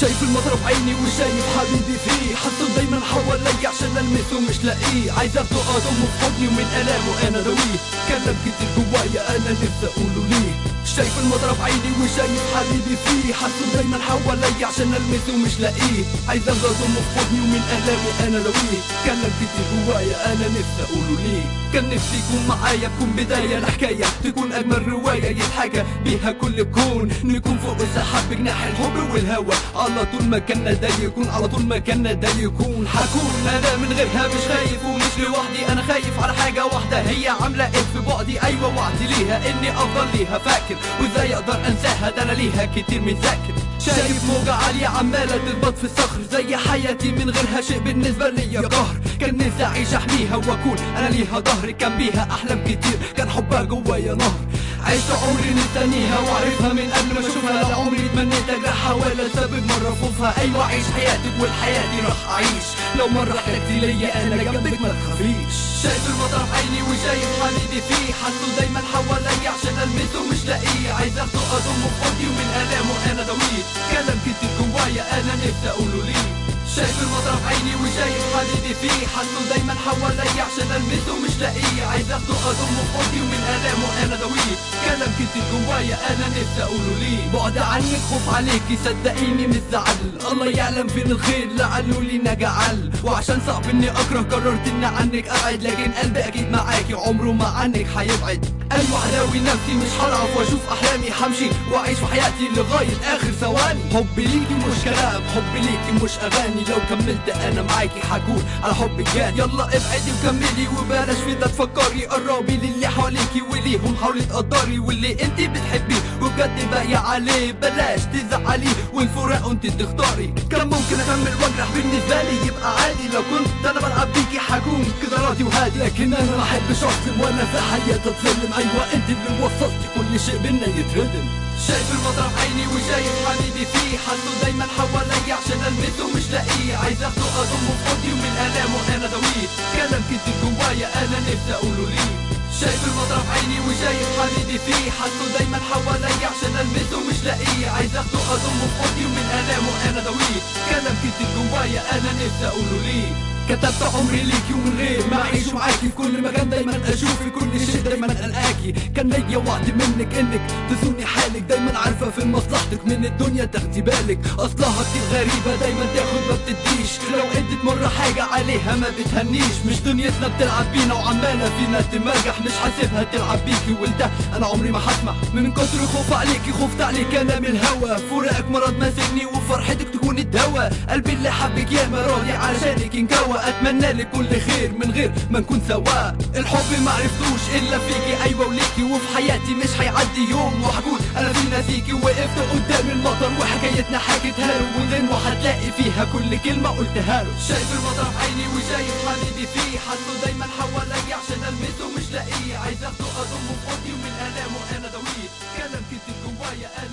شايف المطر بعيني وشايف حبيبي فيه حاسه دايما حوالي عشان المسه مش لاقيه عايز اخده اضمه في حضني ومن الامه انا دويه كلام كتير جوايا انا نفسي اقوله ليه شايف المطر بعيني وشايف حبيبي فيه حاسه دايما حوالي عشان المسه مش لاقيه عايز اخده اضمه في حضني ومن الامه انا دويه كلام كتير جوايا انا نفسي اقوله ليه كان نفسي يكون معايا تكون بداية لحكاية تكون أجمل رواية يتحكى بيها كل الكون نكون فوق السحاب بجناح الحب والهوى على طول مكاننا ده يكون على طول مكاننا ده يكون حكون أنا من غيرها مش خايف ومش لوحدي أنا خايف على حاجة واحدة هي عاملة إيه في بعدي أيوة وعدي ليها إني أفضل ليها فاكر وإزاي أقدر أنساها ده أنا ليها كتير متذاكر شايف موجة عالية عمالة تخبط في الصخر زي حياتي من غيرها شيء بالنسبة ليا قهر كان نفسي أعيش أحميها وأكون أنا ليها ظهر كان بيها أحلام كتير كان حبها جوايا نهر عشت عمري مستنيها وعارفها من قبل ما اشوفها لا عمري تمنيت اجرحها ولا سبب مرة خوفها ايوه عيش حياتك والحياتي راح اعيش لو مرة احتجتي ليا انا جنبك ما تخافيش شايف المطر في عيني وشايف حبيبي فيه حاسه دايما حواليا عشان المسه مش لاقيه عايز اخده اضمه في حضني ومن الامه انا دويه كلام كتير جوايا انا نفسي اقوله ليه شايف المطر في عيني وشايف حبيبي فيه حاسه دايما حواليا عشان المسه مش لاقيه عايز اخده اضمه في حضني ومن الامه انا دويه كلام كتير جوايا انا نفسي اقوله ليه بعد عنك خوف عليكي صدقيني مش زعل الله يعلم فين الخير لعله لينا جعل وعشان صعب اني اكره قررت اني عنك ابعد لكن قلبي اكيد معاكي عمره ما عنك هيبعد ايوه عداوي نفسي مش هعرف واشوف احلامي همشي واعيش في حياتي لغايه اخر ثواني حبي ليكي مش كلام حبي ليكي مش اغاني لو كملت انا معاكي هكون على حبك جاد يلا ابعدي وكملي وبلاش في ده تفكري قربي للي حواليكي وليهم حاولي تقدري واللي انت بتحبيه وبجد باقي عليه بلاش تزعلي والفراق انت تختاري كان ممكن اكمل واجرح بالنسبه لي يبقى عادي لو كنت انا بلعب بيكي هكون كده راضي وهادي لكن انا ما احبش اظلم وانا في حياتي اتظلم ايوه انت اللي وصلتي كل شيء بينا يتردم شايف المطر في عيني وشايف حبيبي فيه حاسه دايما حواليا عشان المسه مش لاقيه عايز اخده اضمه في حضني ومن الامه انا دويه كلام كتير جوايا انا نفسي اقوله ليه شايف المطر في عيني وشايف حبيبي فيه حاسه دايما حواليا عشان المسه مش لاقيه عايز اخده اضمه في حضني ومن الامه انا دويه كلام كتير جوايا انا نفسي اقوله ليه كتبت عمري ليكي ومن غير ما اعيش معاكي في كل مكان دايما اشوفي كل شيء دايما القاكي كان ليا وعد منك انك تزوني حالك دايما عارفه في مصلحتك من الدنيا تاخدي بالك اصلها كتير غريبه دايما تاخد ما بتديش لو انت تمر حاجه عليها ما بتهنيش مش دنيتنا بتلعب بينا وعماله فينا تمرجح مش حاسبها تلعب بيكي وانت انا عمري ما هسمح من كتر خوف عليكي خفت عليك انا من الهوى فراقك مرض ماسكني وفرحتك تكون الدواء قلبي اللي حبك يا راضي علشانك انكوى اتمنى لك كل خير من غير ما نكون سوا الحب ما عرفتوش الا فيكي ايوه وليكي وفي حياتي مش هيعدي يوم وهكون انا في ناسيكي وقفت قدام المطر وحكايتنا حكيتها له وغنوة هتلاقي فيها كل كلمه قلتها له شايف المطر في عيني وشايف حبيبي فيه حاسه دايما حواليا عشان المسه مش لاقيه عايز اخده اضمه في حضني ومن الامه انا دويه كلام كتير جوايا انا